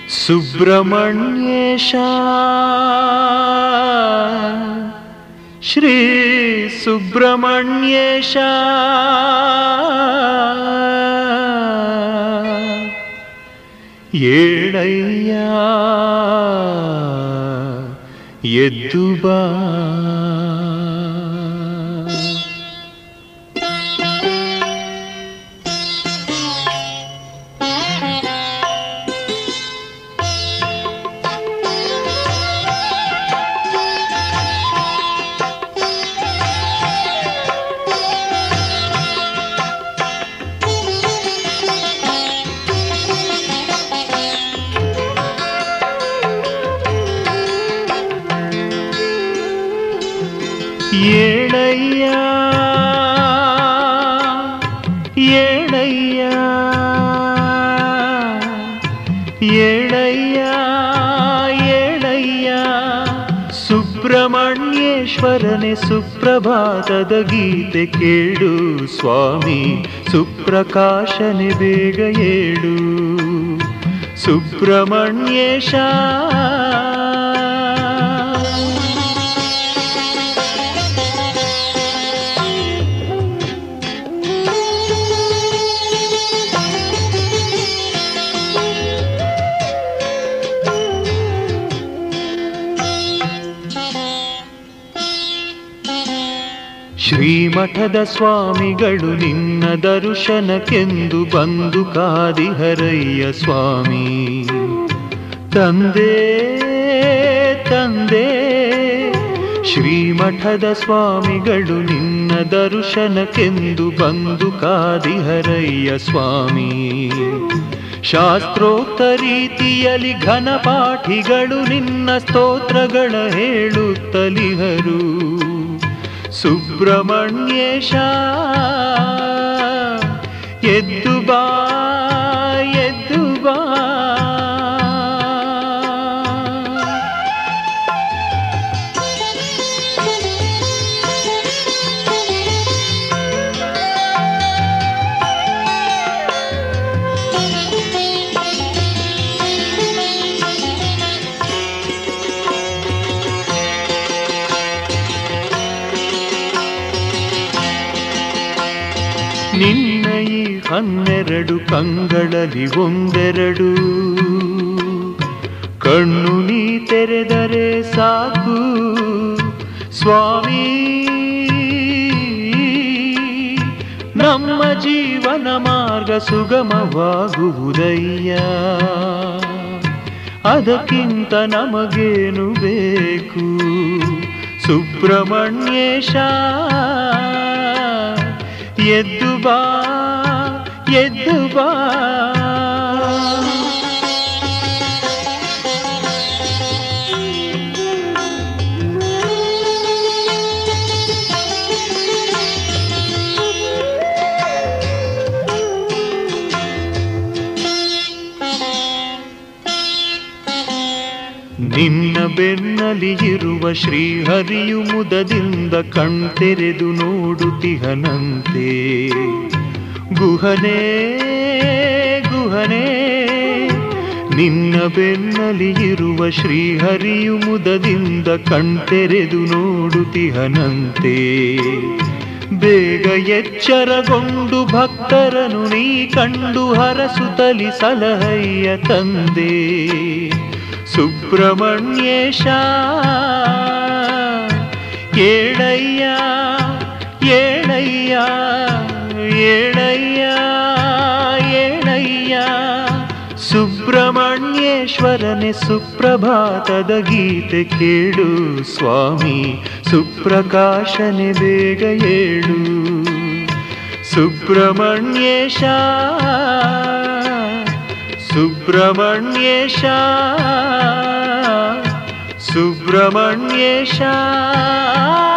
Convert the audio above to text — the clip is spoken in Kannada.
ಸುಬ್ರಹ್ಮಣ್ಯೇಶ ಶ್ರೀ ಸುಬ್ರಹ್ಮಣ್ಯೇಶ ಏಳಯ್ಯ ಎದ್ದು ಬಾ ಏಳಯ್ಯ ಏಳಯ್ಯ ಏಳಯ್ಯ ಏಳಯ್ಯ ಸುಬ್ರಹ್ಮಣ್ಯೇಶ್ವರನೆ ಸುಪ್ರಭಾತದ ಗೀತೆ ಕೇಳು ಸ್ವಾಮಿ ಸುಪ್ರಕಾಶನೆ ಬೇಗ ಏಳು ಸುಬ್ರಹ್ಮಣ್ಯೇಶ ಶ್ರೀಮಠದ ಸ್ವಾಮಿಗಳು ನಿನ್ನ ದರ್ಶನಕ್ಕೆಂದು ಬಂದು ಕಾದಿಹರಯ್ಯ ಸ್ವಾಮಿ ತಂದೆ ತಂದೆ ಶ್ರೀಮಠದ ಸ್ವಾಮಿಗಳು ನಿನ್ನ ದರ್ಶನಕ್ಕೆಂದು ಬಂದು ಕಾದಿಹರಯ್ಯ ಸ್ವಾಮಿ ಶಾಸ್ತ್ರೋಕ್ತ ರೀತಿಯಲ್ಲಿ ಘನಪಾಠಿಗಳು ನಿನ್ನ ಸ್ತೋತ್ರಗಳ ಹೇಳುತ್ತಲಿಹರು ಸುಬ್ರಹ್ಮಣ್ಯೇಶ ಎದ್ದು ಬಾ ಎದ್ದು ಬಾ ನಿನ್ನ ಈ ಹನ್ನೆರಡು ಕಂಗಳಲ್ಲಿ ಒಂದೆರಡು ಕಣ್ಣು ನೀ ತೆರೆದರೆ ಸಾಕು ಸ್ವಾಮಿ ನಮ್ಮ ಜೀವನ ಮಾರ್ಗ ಸುಗಮವಾಗುವುದಯ್ಯ ಅದಕ್ಕಿಂತ ನಮಗೇನು ಬೇಕು ಸುಬ್ರಹ್ಮಣ್ಯೇಶ ಎದ್ದು ಬಾ ಎದ್ದು ಬಾ ನಿನ್ನ ಬೆನ್ನಲಿ ಇರುವ ಶ್ರೀಹರಿಯು ಮುದದಿಂದ ಕಣ್ತೆರೆದು ನೋಡುತ್ತಿಹನಂತೆ ಗುಹನೇ ಗುಹನೇ ನಿನ್ನ ಬೆನ್ನಲಿ ಇರುವ ಶ್ರೀಹರಿಯು ಮುದದಿಂದ ಕಣ್ತೆರೆದು ನೋಡುತ್ತಿಹನಂತೆ ಬೇಗ ಎಚ್ಚರಗೊಂಡು ಭಕ್ತರನು ನೀ ಕಂಡು ಹರಸುತ್ತಲಿ ಸಲಹಯ್ಯ ತಂದೆ ಸುಬ್ರಹ್ಮಣ್ಯೇಶ ಏಳಯ್ಯ ಏಳಯ್ಯ ಏಳಯ್ಯ ಏಳಯ್ಯ ಸುಬ್ರಹ್ಮಣ್ಯೇಶ್ವರನೆ ಸುಪ್ರಭಾತದ ಗೀತೆ ಕೇಳು ಸ್ವಾಮಿ ಸುಪ್ರಕಾಶನೆ ಬೇಗ ಏಳು ಸುಬ್ರಹ್ಮಣ್ಯೇಶ ಸುಬ್ರಹ್ಮಣ್ಯೇಶ ಸುಬ್ರಹ್ಮಣ್ಯೇಶ